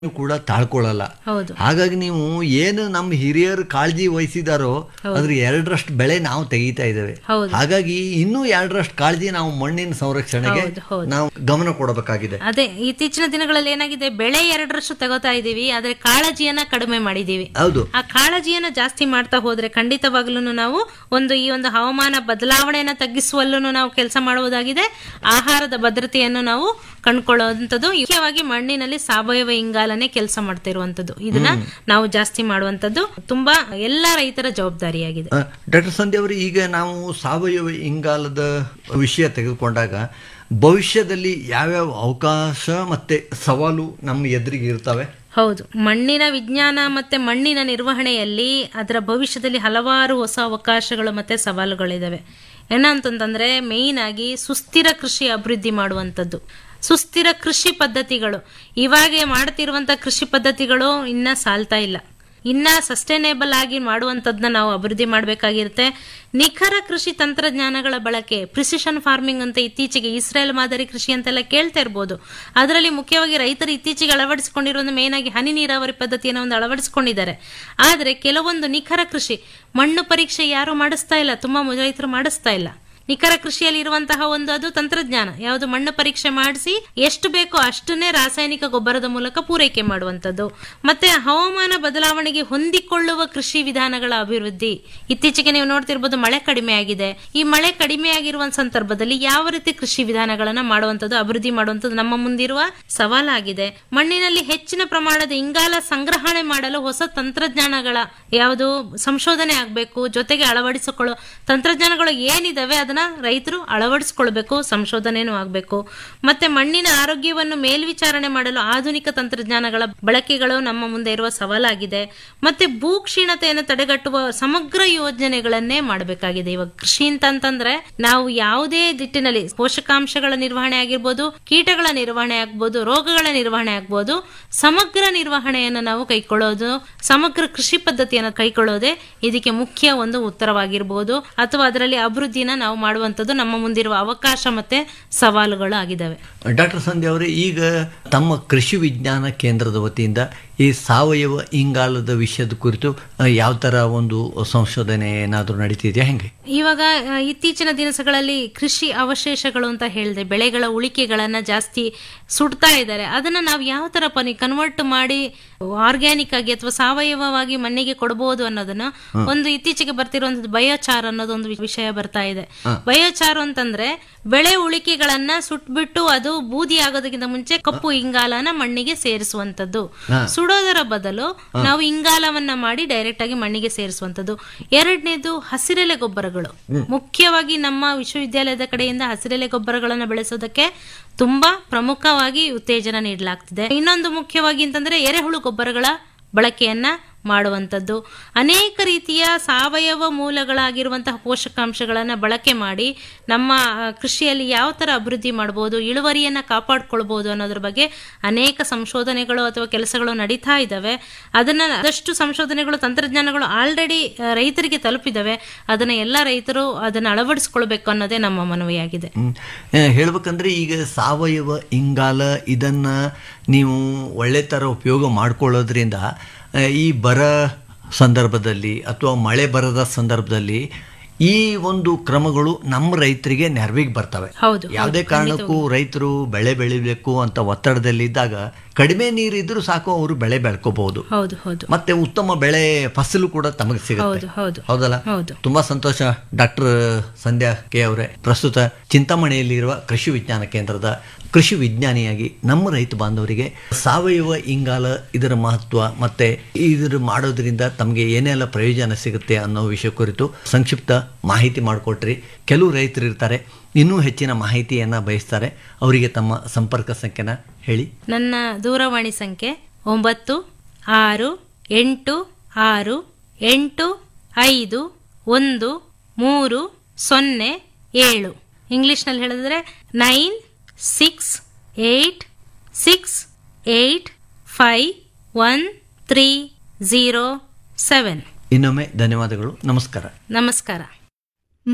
ಕೂಡ ತಾಳ್ಕೊಳ್ಳಲ್ಲ ಹೌದು ಹಾಗಾಗಿ ನೀವು ಏನು ನಮ್ಮ ಹಿರಿಯರು ಕಾಳಜಿ ವಹಿಸಿದಾರೋ ಅದ್ರ ಎರಡರಷ್ಟು ಬೆಳೆ ನಾವು ತೆಗಿತಾ ಇದ್ದೇವೆ ಹೌದು. ಹಾಗಾಗಿ ಇನ್ನೂ ಎರಡರಷ್ಟು ಕಾಳಜಿ ನಾವು ಮಣ್ಣಿನ ಸಂರಕ್ಷಣೆಗೆ ಹೌದು, ಹೌದು. ನಾವು ಗಮನ ಕೊಡಬೇಕಾಗಿದೆ ಅದೇ ಇತ್ತೀಚಿನ ದಿನಗಳಲ್ಲಿ ಏನಾಗಿದೆ ಬೆಳೆ ಎರಡರಷ್ಟು ತಗೋತಾ ಇದೀವಿ ಆದ್ರೆ ಕಾಳಜಿಯನ್ನ ಕಡಿಮೆ ಮಾಡಿದೀವಿ ಹೌದು ಆ ಕಾಳಜಿಯನ್ನ ಜಾಸ್ತಿ ಮಾಡ್ತಾ ಹೋದ್ರೆ ಖಂಡಿತವಾಗ್ಲೂ ನಾವು ಒಂದು ಈ ಒಂದು ಹವಾಮಾನ ಬದಲಾವಣೆಯನ್ನ ತಗ್ಗಿಸುವಲ್ಲೂ ನಾವು ಕೆಲಸ ಮಾಡುವುದಾಗಿದೆ ಆಹಾರದ ಭದ್ರತೆಯನ್ನು ನಾವು ಕಂಡ್ಕೊಳ್ಳುವಂಥದ್ದು ಮುಖ್ಯವಾಗಿ ಮಣ್ಣಿನಲ್ಲಿ ಸಾವಯವ ಇಂಗಾಲನೆ ಕೆಲಸ ಮಾಡ್ತಾ ಇರುವಂತದ್ದು ಇದನ್ನ ನಾವು ಜಾಸ್ತಿ ಮಾಡುವಂತದ್ದು ತುಂಬಾ ಎಲ್ಲ ರೈತರ ಜವಾಬ್ದಾರಿಯಾಗಿದೆ ಡಾಕ್ಟರ್ ಸಂಧ್ಯಾ ಅವರು ಈಗ ನಾವು ಸಾವಯವ ಇಂಗಾಲದ ವಿಷಯ ತೆಗೆದುಕೊಂಡಾಗ ಭವಿಷ್ಯದಲ್ಲಿ ಯಾವ್ಯಾವ ಅವಕಾಶ ಮತ್ತೆ ಸವಾಲು ನಮ್ಮ ಎದುರಿಗೆ ಇರ್ತವೆ ಹೌದು ಮಣ್ಣಿನ ವಿಜ್ಞಾನ ಮತ್ತೆ ಮಣ್ಣಿನ ನಿರ್ವಹಣೆಯಲ್ಲಿ ಅದರ ಭವಿಷ್ಯದಲ್ಲಿ ಹಲವಾರು ಹೊಸ ಅವಕಾಶಗಳು ಮತ್ತೆ ಸವಾಲುಗಳಿದಾವೆ ಏನಂತಂದ್ರೆ ಮೇಯ್ನ್ ಆಗಿ ಸುಸ್ಥಿರ ಕೃಷಿ ಅಭಿವೃದ್ಧಿ ಮಾಡುವಂಥದ್ದು ಸುಸ್ಥಿರ ಕೃಷಿ ಪದ್ಧತಿಗಳು ಇವಾಗೆ ಮಾಡ್ತಿರುವಂತ ಕೃಷಿ ಪದ್ಧತಿಗಳು ಇನ್ನ ಸಾಲ್ತಾ ಇಲ್ಲ ಇನ್ನ ಸಸ್ಟೈನೇಬಲ್ ಆಗಿ ಮಾಡುವಂಥದ್ದನ್ನ ನಾವು ಅಭಿವೃದ್ಧಿ ಮಾಡಬೇಕಾಗಿರುತ್ತೆ ನಿಖರ ಕೃಷಿ ತಂತ್ರಜ್ಞಾನಗಳ ಬಳಕೆ ಪ್ರಿಸಿಷನ್ ಫಾರ್ಮಿಂಗ್ ಅಂತ ಇತ್ತೀಚೆಗೆ ಇಸ್ರೇಲ್ ಮಾದರಿ ಕೃಷಿ ಅಂತೆಲ್ಲ ಕೇಳ್ತಾ ಇರ್ಬೋದು ಅದರಲ್ಲಿ ಮುಖ್ಯವಾಗಿ ರೈತರು ಇತ್ತೀಚೆಗೆ ಅಳವಡಿಸಿಕೊಂಡಿರೋ ಮೇನ್ ಆಗಿ ಹನಿ ನೀರಾವರಿ ಪದ್ಧತಿಯನ್ನು ಒಂದು ಅಳವಡಿಸಿಕೊಂಡಿದ್ದಾರೆ ಆದರೆ ಕೆಲವೊಂದು ನಿಖರ ಕೃಷಿ ಮಣ್ಣು ಪರೀಕ್ಷೆ ಯಾರು ಮಾಡಿಸ್ತಾ ಇಲ್ಲ ತುಂಬಾ ರೈತರು ಮಾಡಿಸ್ತಾ ಇಲ್ಲ ನಿಖರ ಕೃಷಿಯಲ್ಲಿ ಇರುವಂತಹ ಒಂದು ಅದು ತಂತ್ರಜ್ಞಾನ ಯಾವುದು ಮಣ್ಣು ಪರೀಕ್ಷೆ ಮಾಡಿಸಿ ಎಷ್ಟು ಬೇಕೋ ಅಷ್ಟನ್ನೇ ರಾಸಾಯನಿಕ ಗೊಬ್ಬರದ ಮೂಲಕ ಪೂರೈಕೆ ಮಾಡುವಂಥದ್ದು ಮತ್ತೆ ಹವಾಮಾನ ಬದಲಾವಣೆಗೆ ಹೊಂದಿಕೊಳ್ಳುವ ಕೃಷಿ ವಿಧಾನಗಳ ಅಭಿವೃದ್ಧಿ ಇತ್ತೀಚೆಗೆ ನೀವು ನೋಡ್ತಿರ್ಬೋದು ಮಳೆ ಕಡಿಮೆ ಆಗಿದೆ ಈ ಮಳೆ ಕಡಿಮೆ ಆಗಿರುವ ಸಂದರ್ಭದಲ್ಲಿ ಯಾವ ರೀತಿ ಕೃಷಿ ವಿಧಾನಗಳನ್ನ ಮಾಡುವಂಥದ್ದು ಅಭಿವೃದ್ಧಿ ಮಾಡುವಂಥದ್ದು ನಮ್ಮ ಮುಂದಿರುವ ಸವಾಲಾಗಿದೆ ಮಣ್ಣಿನಲ್ಲಿ ಹೆಚ್ಚಿನ ಪ್ರಮಾಣದ ಇಂಗಾಲ ಸಂಗ್ರಹಣೆ ಮಾಡಲು ಹೊಸ ತಂತ್ರಜ್ಞಾನಗಳ ಯಾವುದು ಸಂಶೋಧನೆ ಆಗಬೇಕು ಜೊತೆಗೆ ಅಳವಡಿಸಿಕೊಳ್ಳೋ ತಂತ್ರಜ್ಞಾನಗಳು ಏನಿದಾವೆ ಅದನ್ನ ರೈತರು ಅಳವಡಿಸ್ಕೊಳ್ಬೇಕು ಸಂಶೋಧನೆನೂ ಆಗಬೇಕು ಮತ್ತೆ ಮಣ್ಣಿನ ಆರೋಗ್ಯವನ್ನು ಮೇಲ್ವಿಚಾರಣೆ ಮಾಡಲು ಆಧುನಿಕ ತಂತ್ರಜ್ಞಾನಗಳ ಬಳಕೆಗಳು ನಮ್ಮ ಮುಂದೆ ಇರುವ ಸವಾಲಾಗಿದೆ ಮತ್ತೆ ಭೂ ಕ್ಷೀಣತೆಯನ್ನು ತಡೆಗಟ್ಟುವ ಸಮಗ್ರ ಯೋಜನೆಗಳನ್ನೇ ಮಾಡಬೇಕಾಗಿದೆ ಇವಾಗ ಕೃಷಿ ಅಂತಂತಂದ್ರೆ ನಾವು ಯಾವುದೇ ದಿಟ್ಟಿನಲ್ಲಿ ಪೋಷಕಾಂಶಗಳ ನಿರ್ವಹಣೆ ಆಗಿರ್ಬೋದು ಕೀಟಗಳ ನಿರ್ವಹಣೆ ಆಗ್ಬೋದು ರೋಗಗಳ ನಿರ್ವಹಣೆ ಆಗ್ಬೋದು ಸಮಗ್ರ ನಿರ್ವಹಣೆಯನ್ನು ನಾವು ಕೈಗೊಳ್ಳೋದು ಸಮಗ್ರ ಕೃಷಿ ಪದ್ಧತಿಯನ್ನು ಕೈಗೊಳ್ಳೋದೇ ಇದಕ್ಕೆ ಮುಖ್ಯ ಒಂದು ಉತ್ತರವಾಗಿರ್ಬೋದು ಅಥವಾ ಅದರಲ್ಲಿ ಅಭಿವೃದ್ಧಿನ ನಾವು ಮಾಡುವಂಥದ್ದು ನಮ್ಮ ಮುಂದಿರುವ ಅವಕಾಶ ಮತ್ತೆ ಸವಾಲುಗಳು ಆಗಿದ್ದಾವೆ ಡಾಕ್ಟರ್ ಸಂಧ್ಯಾ ಅವರೇ ಈಗ ತಮ್ಮ ಕೃಷಿ ವಿಜ್ಞಾನ ಕೇಂದ್ರದ ವತಿಯಿಂದ ಈ ಸಾವಯವ ಇಂಗಾಲದ ವಿಷಯದ ಕುರಿತು ಆ, ಯಾವ ಥರ ಒಂದು ಸಂಶೋಧನೆ ಏನಾದರೂ ನಡೀತಿದೆಯಾ ಹೆಂಗೆ ಇವಾಗ ಆ, ಇತ್ತೀಚಿನ ದಿನಸಗಳಲ್ಲಿ ಕೃಷಿ ಅವಶೇಷಗಳು ಅಂತ ಹೇಳಿದೆ ಬೆಳೆಗಳ ಉಳಿಕೆಗಳನ್ನ ಜಾಸ್ತಿ ಸುಡ್ತಾ ಇದ್ದಾರೆ ಅದನ್ನ ನಾವು ಯಾವ ತರ ಪನಿ ಕನ್ವರ್ಟ್ ಮಾಡಿ ಆರ್ಗ್ಯಾನಿಕ್ ಆಗಿ ಅಥವಾ ಸಾವಯವವಾಗಿ ಮಣ್ಣಿಗೆ ಕೊಡಬಹುದು ಅನ್ನೋದನ್ನ ಒಂದು ಇತ್ತೀಚೆಗೆ ಬರ್ತಿರುವಂತದ್ದು ಬಯೋಚಾರ್ ಅನ್ನೋದು ಒಂದು ವಿಷಯ ಬರ್ತಾ ಇದೆ ಬಯೋಚಾರ್ ಅಂತಂದ್ರೆ ಬೆಳೆ ಉಳಿಕೆಗಳನ್ನ ಸುಟ್ಬಿಟ್ಟು ಅದು ಬೂದಿ ಆಗೋದಕ್ಕಿಂತ ಮುಂಚೆ ಕಪ್ಪು ಇಂಗಾಲನ ಮಣ್ಣಿಗೆ ಸೇರಿಸುವಂತದ್ದು ಸುಡೋದರ ಬದಲು ನಾವು ಇಂಗಾಲವನ್ನ ಮಾಡಿ ಡೈರೆಕ್ಟ್ ಆಗಿ ಮಣ್ಣಿಗೆ ಸೇರಿಸುವಂತದ್ದು ಎರಡನೇದು ಹಸಿರೆಲೆ ಗೊಬ್ಬರಗಳು ಮುಖ್ಯವಾಗಿ ನಮ್ಮ ವಿಶ್ವವಿದ್ಯಾಲಯದ ಕಡೆಯಿಂದ ಹಸಿರೆಲೆ ಗೊಬ್ಬರಗಳನ್ನು ಬೆಳೆಸೋದಕ್ಕೆ ತುಂಬಾ ಪ್ರಮುಖವಾಗಿ ಉತ್ತೇಜನ ನೀಡಲಾಗ್ತಿದೆ ಇನ್ನೊಂದು ಮುಖ್ಯವಾಗಿ ಅಂತಂದ್ರೆ ಎರೆಹುಳು ಗೊಬ್ಬರಗಳ ಬಳಕೆಯನ್ನ ಮಾಡುವಂಥದ್ದು ಅನೇಕ ರೀತಿಯ ಸಾವಯವ ಮೂಲಗಳಾಗಿರುವಂತಹ ಪೋಷಕಾಂಶಗಳನ್ನು ಬಳಕೆ ಮಾಡಿ ನಮ್ಮ ಆ, ಕೃಷಿಯಲ್ಲಿ ಯಾವ ಥರ ಅಭಿವೃದ್ಧಿ ಮಾಡ್ಬೋದು ಇಳುವರಿಯನ್ನು ಕಾಪಾಡ್ಕೊಳ್ಬೋದು ಅನ್ನೋದ್ರ ಬಗ್ಗೆ ಅನೇಕ ಸಂಶೋಧನೆಗಳು ಅಥವಾ ಕೆಲಸಗಳು ನಡೀತಾ ಇದ್ದಾವೆ ಅದನ್ನು ಆದಷ್ಟು ಸಂಶೋಧನೆಗಳು ತಂತ್ರಜ್ಞಾನಗಳು ಆಲ್ರೆಡಿ ರೈತರಿಗೆ ತಲುಪಿದ್ದಾವೆ ಅದನ್ನು ಎಲ್ಲ ರೈತರು ಅದನ್ನು ಅಳವಡಿಸ್ಕೊಳ್ಬೇಕು ಅನ್ನೋದೇ ನಮ್ಮ ಮನವಿಯಾಗಿದೆ ಹ್ಮ್. ಆ, ಹೇಳ್ಬೇಕಂದ್ರೆ ಈಗ ಸಾವಯವ ಇಂಗಾಲ ಇದನ್ನ ನೀವು ಒಳ್ಳೆ ಥರ ಉಪಯೋಗ ಮಾಡ್ಕೊಳ್ಳೋದ್ರಿಂದ ಆ, ಈ ಬರ ಸಂದರ್ಭದಲ್ಲಿ ಅಥವಾ ಮಳೆ ಬರದ ಸಂದರ್ಭದಲ್ಲಿ ಈ ಒಂದು ಕ್ರಮಗಳು ನಮ್ಮ ರೈತರಿಗೆ ನೆರವಿಗೆ ಬರ್ತವೆ ಹೌದು ಯಾವುದೇ ಕಾರಣಕ್ಕೂ ರೈತರು ಬೆಳೆ ಬೆಳಿಬೇಕು ಅಂತ ಒತ್ತಡದಲ್ಲಿದ್ದಾಗ ಕಡಿಮೆ ನೀರಿದ್ರೂ ಸಾಕು ಅವರು ಬೆಳೆ ಬೆಳ್ಕೋಬಹುದು ಹೌದು ಹೌದು ಮತ್ತೆ ಉತ್ತಮ ಬೆಳೆ ಫಸಲು ಕೂಡ ತಮಗೆ ಸಿಗುತ್ತೆ ಹೌದು ಹೌದು ಹೌದಲ್ಲ ಹೌದು ತುಂಬಾ ಸಂತೋಷ ಡಾಕ್ಟರ್ ಸಂಧ್ಯಾ ಕೆ ಅವರೇ ಪ್ರಸ್ತುತ ಚಿಂತಾಮಣಿಯಲ್ಲಿರುವ ಕೃಷಿ ವಿಜ್ಞಾನ ಕೇಂದ್ರದ ಕೃಷಿ ವಿಜ್ಞಾನಿಯಾಗಿ ನಮ್ಮ ರೈತ ಬಾಂಧವರಿಗೆ ಸಾವಯವ ಇಂಗಾಲ ಇದರ ಮಹತ್ವ ಮತ್ತೆ ಇದರ ಮಾಡೋದ್ರಿಂದ ತಮಗೆ ಏನೆಲ್ಲ ಪ್ರಯೋಜನ ಸಿಗುತ್ತೆ ಅನ್ನೋ ವಿಷಯ ಕುರಿತು ಸಂಕ್ಷಿಪ್ತ ಮಾಹಿತಿ ಮಾಡಿಕೊಟ್ರಿ ಕೆಲವು ರೈತರು ಇರ್ತಾರೆ ಇನ್ನೂ ಹೆಚ್ಚಿನ ಮಾಹಿತಿಯನ್ನ ಬಯಸ್ತಾರೆ ಅವರಿಗೆ ತಮ್ಮ ಸಂಪರ್ಕ ಸಂಖ್ಯೆನ ಹೇಳಿ ನನ್ನ ದೂರವಾಣಿ ಸಂಖ್ಯೆ ಒಂಬತ್ತು ಆರು ಎಂಟು ಆರು ಎಂಟು ಐದು ಒಂದು ಮೂರು ಸೊನ್ನೆ ಏಳು ಇಂಗ್ಲಿಷ್ನಲ್ಲಿ ಹೇಳಿದ್ರೆ nine six eight six eight five one three zero seven ಇನ್ನೊಮ್ಮೆ ಧನ್ಯವಾದಗಳು ನಮಸ್ಕಾರ ನಮಸ್ಕಾರ